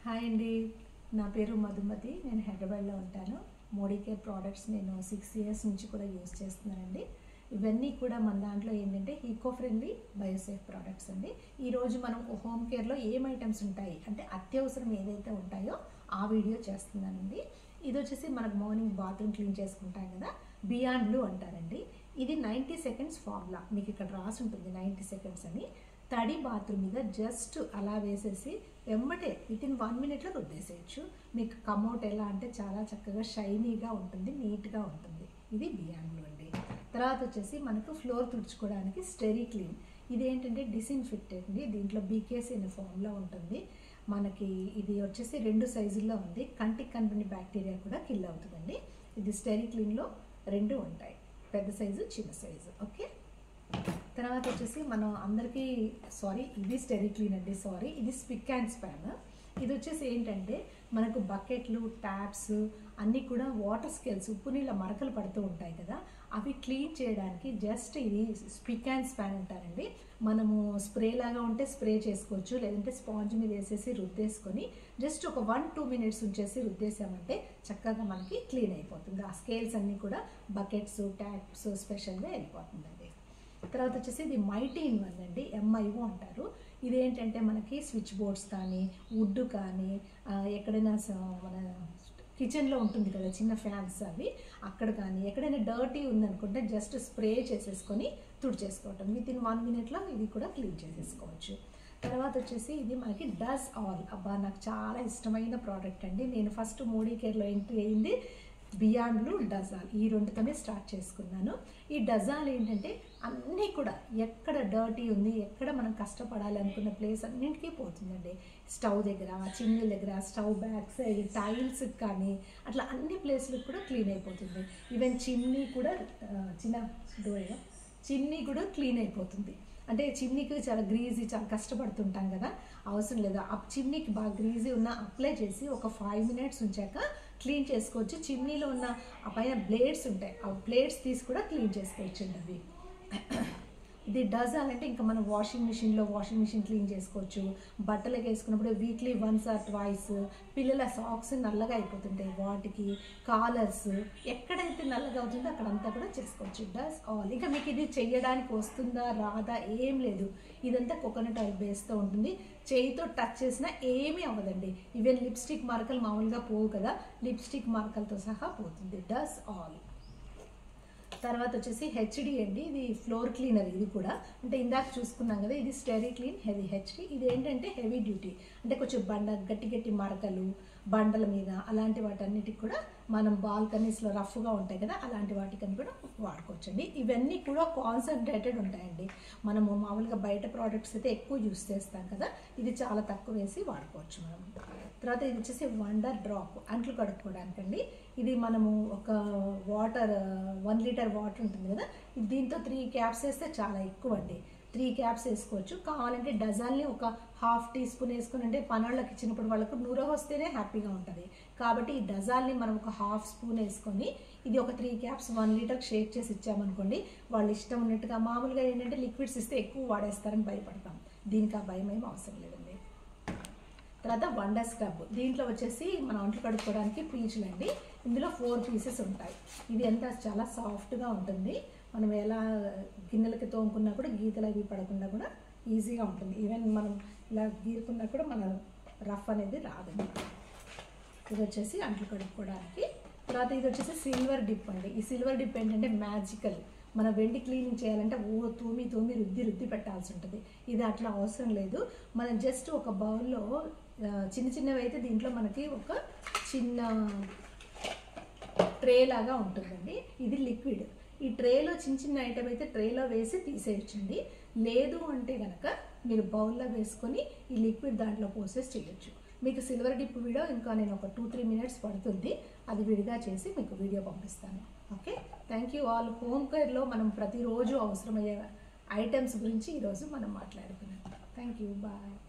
hi అండి నా పేరు మధుమతి నేను హైదరాబాద్లో ఉంటాను మోడీ కేర్ ప్రోడక్ట్స్ నేను సిక్స్ ఇయర్స్ నుంచి కూడా యూస్ చేస్తున్నానండి ఇవన్నీ కూడా మన దాంట్లో ఏంటంటే ఈకో ఫ్రెండ్లీ బయోసేఫ్ ప్రోడక్ట్స్ అండి ఈరోజు మనం హోమ్ కేర్లో ఏం ఐటమ్స్ ఉంటాయి అంటే అత్యవసరం ఏదైతే ఉంటాయో ఆ వీడియో చేస్తున్నానండి ఇది వచ్చేసి మనకు మార్నింగ్ బాత్రూమ్ క్లీన్ చేసుకుంటాం కదా బియాండ్ బ్లూ అంటారండి ఇది నైంటీ సెకండ్స్ ఫార్ములా మీకు ఇక్కడ రాసి ఉంటుంది నైంటీ సెకండ్స్ అని తడి బాత్రూమ్ మీద జస్ట్ అలా వేసేసి వెంబటే విత్ ఇన్ వన్ మినిట్లో రుద్దేసేయచ్చు మీకు కమౌట్ ఎలా అంటే చాలా చక్కగా షైనీగా ఉంటుంది నీట్గా ఉంటుంది ఇది బియాండ్లో అండి తర్వాత వచ్చేసి మనకు ఫ్లోర్ తుడుచుకోవడానికి స్టెరీ క్లీన్ ఇది ఏంటంటే డిస్ఇన్ఫెక్టెడ్ అండి దీంట్లో బీకేసీ అనే ఫామ్లో ఉంటుంది మనకి ఇది వచ్చేసి రెండు సైజుల్లో ఉంది కంటికి కనబడిన బ్యాక్టీరియా కూడా కిల్ అవుతుందండి ఇది స్టెరీ క్లీన్లో రెండు ఉంటాయి పెద్ద సైజు చిన్న సైజు ఓకే తర్వాత వచ్చేసి మనం అందరికీ సారీ ఇది స్టెరీ క్లీన్ అండి సారీ ఇది స్పిక్ అండ్ స్పాన్ ఇది వచ్చేసి ఏంటంటే మనకు బకెట్లు ట్యాప్స్ అన్నీ కూడా వాటర్ స్కేల్స్ ఉప్పు నీళ్ళ మరకలు పడుతూ ఉంటాయి కదా అవి క్లీన్ చేయడానికి జస్ట్ ఇది స్పిక్ అండ్ స్పాన్ అంటారండి మనము స్ప్రే లాగా ఉంటే స్ప్రే చేసుకోవచ్చు లేదంటే స్పాంజ్ మీద వేసేసి రుద్దేసుకొని జస్ట్ ఒక వన్ టూ మినిట్స్ ఉంచేసి రుద్దేసామంటే చక్కగా మనకి క్లీన్ అయిపోతుంది ఆ స్కేల్స్ అన్నీ కూడా బకెట్స్ ట్యాప్స్ స్పెషల్గా వెళ్ళిపోతుందండి తర్వాత వచ్చేసి ఇది మైటీ ఇన్ వన్ అండి ఎంఐఓ అంటారు ఇదేంటంటే మనకి స్విచ్ బోర్డ్స్ కానీ వుడ్ కానీ ఆ, ఎక్కడైనా స- మన కిచెన్లో ఉంటుంది కదా చిన్న ఫ్యాన్స్ అవి అక్కడ కానీ ఎక్కడైనా డర్టీ ఉందనుకుంటే జస్ట్ స్ప్రే చేసేసుకొని తుడిచేసుకోవటం విత్ ఇన్ వన్ మినిట్లో ఇది కూడా క్లీన్ చేసేసుకోవచ్చు తర్వాత వచ్చేసి ఇది మనకి డస్ ఆల్ అబ్బా నాకు చాలా ఇష్టమైన ప్రోడక్ట్ అండి నేను ఫస్ట్ మోడీ కేర్లో ఎంట్రీ అయింది బియాండ్లు డజాల్ ఈ రెండుతోనే స్టార్ట్ చేసుకున్నాను ఈ డజాల్ ఏంటంటే అన్నీ కూడా ఎక్కడ డర్టీ ఉంది ఎక్కడ మనం కష్టపడాలి అనుకున్న ప్లేస్ అన్నింటికీ పోతుందండి స్టవ్ దగ్గర చిమ్నీ దగ్గర స్టవ్ బ్యాక్ సైడ్ టైల్స్ కానీ అట్లా అన్ని ప్లేస్లకు కూడా క్లీన్ అయిపోతుంది ఈవెన్ చిమ్నీ కూడా ఆ, చిన్న డోర్ చిమ్నీ కూడా క్లీన్ అయిపోతుంది అంటే చిమ్నీకి చాలా గ్రీజీ చాలా కష్టపడుతుంటాం కదా అవసరం లేదు ఆ చిమ్నీకి బాగా గ్రీజీ ఉన్న అప్లై చేసి ఒక ఫైవ్ మినిట్స్ ఉంచాక క్లీన్ చేసుకోవచ్చు చిమ్నీలో ఉన్న ఆ పైన బ్లేడ్స్ ఉంటాయి ఆ బ్లేడ్స్ తీసి కూడా క్లీన్ చేసుకోవచ్చు అండి అవి ఇది డజాల్ అంటే ఇంకా మనం వాషింగ్ మిషన్లో వాషింగ్ మిషన్ క్లీన్ చేసుకోవచ్చు బట్టలకు వేసుకున్నప్పుడు వీక్లీ వన్స్ ఆర్ ట్వైస్ పిల్లల సాక్స్ నల్లగా అయిపోతుంటాయి వాటికి కాలర్స్ ఎక్కడైతే నల్లగా అవుతుందో అక్కడంతా కూడా చేసుకోవచ్చు డస్ ఆల్ ఇంకా మీకు ఇది చెయ్యడానికి వస్తుందా రాదా ఏం లేదు ఇదంతా కోకోనట్ ఆయిల్ బేస్తో ఉంటుంది చేయితో టచ్ చేసినా ఏమీ అవ్వదండి ఈవెన్ లిప్స్టిక్ మార్కలు మామూలుగా పోవు కదా లిప్స్టిక్ మార్కలతో సహా పోతుంది డస్ ఆల్ తర్వాత వచ్చేసి హెచ్డి అండి ఇది ఫ్లోర్ క్లీనర్ ఇది కూడా అంటే ఇందాక చూసుకున్నాం కదా ఇది స్టెరీ క్లీన్ హెవీ హెచ్డి ఇది ఏంటంటే హెవీ డ్యూటీ అంటే కొంచెం బండ గట్టి గట్టి మరకలు బండల మీద అలాంటి వాటన్నిటికి కూడా మనం బాల్కనీస్లో రఫ్గా ఉంటాయి కదా అలాంటి వాటికని కూడా వాడుకోవచ్చండి ఇవన్నీ కూడా కాన్సన్ట్రేటెడ్ ఉంటాయండి మనము మామూలుగా బయట ప్రోడక్ట్స్ అయితే ఎక్కువ యూస్ చేస్తాం కదా ఇది చాలా తక్కువ వేసి వాడుకోవచ్చు మనం తర్వాత ఇది వచ్చేసి వండర్ డ్రాప్ అంట్లు కడుక్కోవడానికండి ఇది మనము ఒక వాటర్ వన్ లీటర్ వాటర్ ఉంటుంది కదా ఇది దీంతో త్రీ క్యాప్స్ వేస్తే చాలా ఎక్కువ అండి త్రీ క్యాప్స్ వేసుకోవచ్చు కావాలంటే డజాల్ని ఒక హాఫ్ టీ స్పూన్ వేసుకుని అంటే పనోళ్ళకి ఇచ్చినప్పుడు వాళ్ళకు నూర వస్తేనే హ్యాపీగా ఉంటుంది కాబట్టి ఈ డజాల్ని మనం ఒక హాఫ్ స్పూన్ వేసుకొని ఇది ఒక three caps one litre shake చేసి ఇచ్చామనుకోండి వాళ్ళు ఇష్టం ఉన్నట్టుగా మామూలుగా ఏంటంటే లిక్విడ్స్ ఇస్తే ఎక్కువ వాడేస్తారని భయపడతాం దీనికి ఆ భయం ఏం అవసరం లేదండి తర్వాత వండర్ స్క్రబ్ దీంట్లో వచ్చేసి మనం అంట్లు కడుక్కోవడానికి పీచులు అండి ఇందులో ఫోర్ పీసెస్ ఉంటాయి ఇది ఎంత చాలా సాఫ్ట్గా ఉంటుంది మనం ఎలా గిన్నెలకి తోముకున్నా కూడా గీతలు అవి పడకుండా కూడా ఈజీగా ఉంటుంది ఈవెన్ మనం ఇలా గీరుకున్నా కూడా మన రఫ్ అనేది రాదండి ఇది వచ్చేసి అంట్లు కడుక్కోవడానికి తర్వాత ఇది వచ్చేసి సిల్వర్ డిప్ అండి ఈ సిల్వర్ డిప్ ఏంటంటే మ్యాజికల్ మన వెండి క్లీనింగ్ చేయాలంటే ఓ తూమి తూమి రుద్ది రుద్ది పెట్టాల్సి ఉంటుంది ఇది అట్లా అవసరం లేదు మనం జస్ట్ ఒక బౌల్లో ఆ, చిన్న చిన్నవి అయితే దీంట్లో మనకి ఒక చిన్న ట్రే లాగా ఉంటుందండి ఇది లిక్విడ్ ఈ ట్రేలో చిన్న చిన్న ఐటమ్ అయితే ట్రేలో వేసి తీసేయచ్చండి లేదు అంటే కనుక మీరు బౌల్లో వేసుకొని ఈ లిక్విడ్ దాంట్లో పోసేసి చేయొచ్చు మీకు సిల్వర్ డిప్ వీడియో ఇంకా నేను ఒక టూ త్రీ మినిట్స్ పడుతుంది అది విడిగా చేసి మీకు వీడియో పంపిస్తాను okay thank you all home కేర్లో మనం ప్రతిరోజు అవసరమయ్యే ఐటమ్స్ గురించి ఈరోజు మనం మాట్లాడుకున్నాం థ్యాంక్ యూ బాయ్